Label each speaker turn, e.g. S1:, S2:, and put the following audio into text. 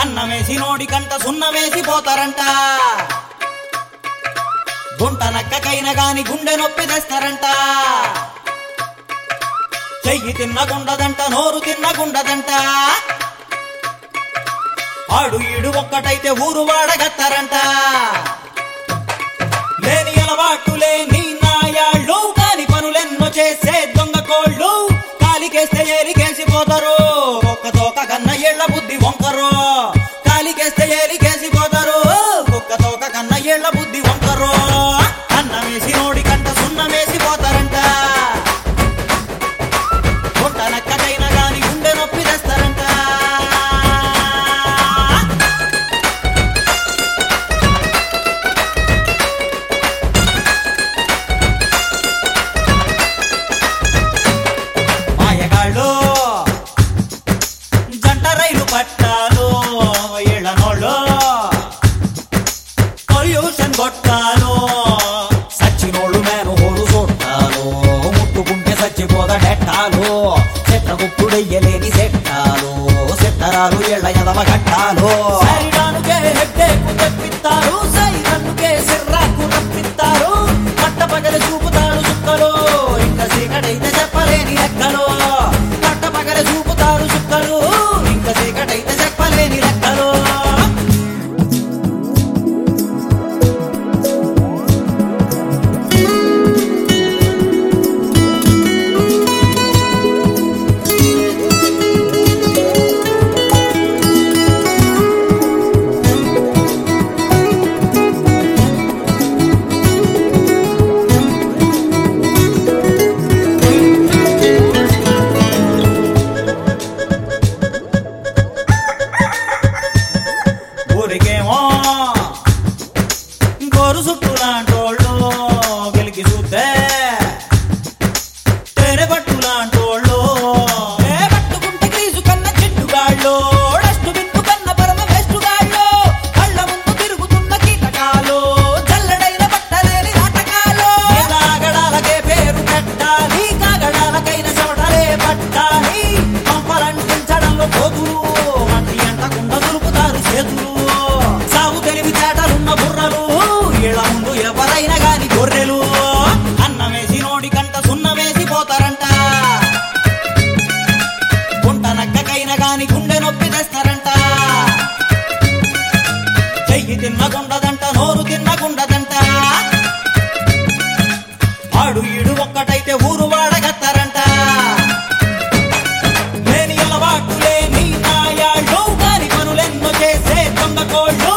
S1: అన్నమేసి నోడి కంట సున్నమేసి పోతారంట గుంట నక్కకైన గాని గుండె నొప్పి తెస్తారంట చెయ్యి తిన్నగుండదంట నోరు తిన్నగుండదంట ఆడు ఈడు ఒక్కటైతే ఊరు వాడగత్తారంట లేని అలవాటు లేని నాయాళ్ళు కాని పనులెన్నో చేసే దొంగ కోళ్ళు కాలికేస్తే ఏరికేసి పోతారు ఒక్క తోక కన్న ఏళ్ల బుద్ధి వంకరు కాలికేస్తే ఏరికేసి పోతారు ఒక్క తోక కన్న ఏళ్ల బుద్ధి వంకరు అన్నమేసి నోడి కంట సున్నమేసి పోతారంట గుంట నక్కకైనా గాని గుండె నొప్పి తెస్తారంట మాయగాళ్ళు జంట రైలు పట్టాలు ఇళ్ళనోళ్ళు పొల్యూషన్ కొట్టాలు సచ్చినోళ్ళు మేను హోడు చూట్టాలు ముట్టుకుంటే చచ్చిపోదడెట్టాలు చెత్తగుప్పుడెయ్యలేని సెట్టాలు సెత్తరాలు ఎళ్ళ ఎదవ గట్టాలు సైరానుకే హెడ్డేకు తెప్పిస్తారు సైరన్నుకే సిర్రాకు రప్పిస్తారు పట్ట పగలి చూపుతారు చుక్కలు ఇంకా చీకటైతే చెప్పలేని లెక్కలు పట్ట పగలి చూపుతారు చుక్కలు ఇంకా చీకటైతే చెప్పలేని లెక్కలు ఊరికేమో గోరు చుట్టూ లాంటోళ్ళు వెలికి చూస్తే తెర పట్టు లాంటోళ్ళు ఏ పట్టుకుంటే క్రీజు కన్న చెట్టుగాళ్ళు డస్టు బిన్ను కన్న పరమ వేస్టుగాళ్ళు కళ్ళ ముందు తిరుగుతున్న కీటకాలు చల్లడైన బట్టలేని నాటకాలు లాగడాలకే పేరు పెట్టాలి కాగడాలకైన చెమటలే పట్టాలి పంపలంటించడంలో పోతులు మంటి అంటకుండా దులుపుతారు చేతులు సాగు తెలివి చేటలున్న బుర్రలు ఇళ్ళ ముందు ఎవరైనా గాని గొర్రెలు అన్నమేసి నోడి కంట సున్నమేసి పోతారంట గుంట నక్కకైనా గాని గుండె నొప్పి తెస్తారంట చెయ్యి తిన్నగుండదంట నోరు తిన్నగుండదంట ఆడు ఈడు ఒక్కటైతే ఊరు వాడగత్తారంట లేని అలవాటు లేని నాయాళ్ళు కాని పనులెన్నో చేసే దొంగ కోళ్ళు